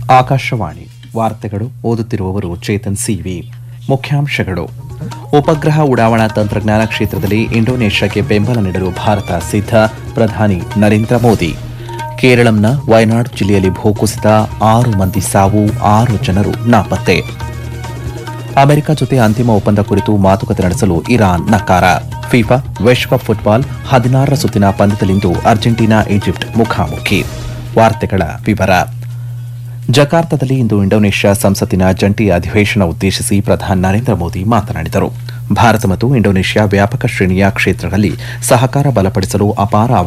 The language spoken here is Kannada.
ಆಕಾಶವಾಣಿ ವಾರ್ತೆಗಳು ಓದುತ್ತಿರುವವರು ಚೇತನ್ ಸಿವಿ ಮುಖ್ಯಾಂಶಗಳು ಉಪಗ್ರಹ ಉಡಾವಣಾ ತಂತ್ರಜ್ಞಾನ ಕ್ಷೇತ್ರದಲ್ಲಿ ಇಂಡೋನೇಷ್ಯಾಕ್ಕೆ ಬೆಂಬಲ ನೀಡಲು ಭಾರತ ಸಿದ್ಧ ಪ್ರಧಾನಿ ನರೇಂದ್ರ ಮೋದಿ ಕೇರಳಂನ ವಯನಾಡ್ ಜಿಲ್ಲೆಯಲ್ಲಿ ಭೂಕುಸಿತ ಆರು ಮಂದಿ ಸಾವು ಆರು ಜನರು ನಾಪತ್ತೆ ಅಮೆರಿಕ ಜೊತೆ ಅಂತಿಮ ಒಪ್ಪಂದ ಕುರಿತು ಮಾತುಕತೆ ನಡೆಸಲು ಇರಾನ್ ನಕಾರ ಫಿಫಾ ವಿಶ್ವ ಫುಟ್ಬಾಲ್ ಹದಿನಾರರ ಸುತ್ತಿನ ಪಂದ್ಯದಲ್ಲಿಂದು ಅರ್ಜೆಂಟೀನಾ ಈಜಿಪ್ಟ್ ಮುಖಾಮುಖಿ ವಾರ್ತೆಗಳ ವಿವರ ಜಕಾರ್ತದಲ್ಲಿ ಇಂದು ಇಂಡೋನೇಷ್ಯಾ ಸಂಸತ್ತಿನ ಜಂಟಿ ಅಧಿವೇಶನ ಉದ್ದೇಶಿಸಿ ಪ್ರಧಾನಿ ನರೇಂದ್ರ ಮೋದಿ ಮಾತನಾಡಿದರು ಭಾರತ ಮತ್ತು ಇಂಡೋನೇಷ್ಯಾ ವ್ಯಾಪಕ ಶ್ರೇಣಿಯ ಕ್ಷೇತ್ರಗಳಲ್ಲಿ ಸಹಕಾರ ಬಲಪಡಿಸಲು ಅಪಾರ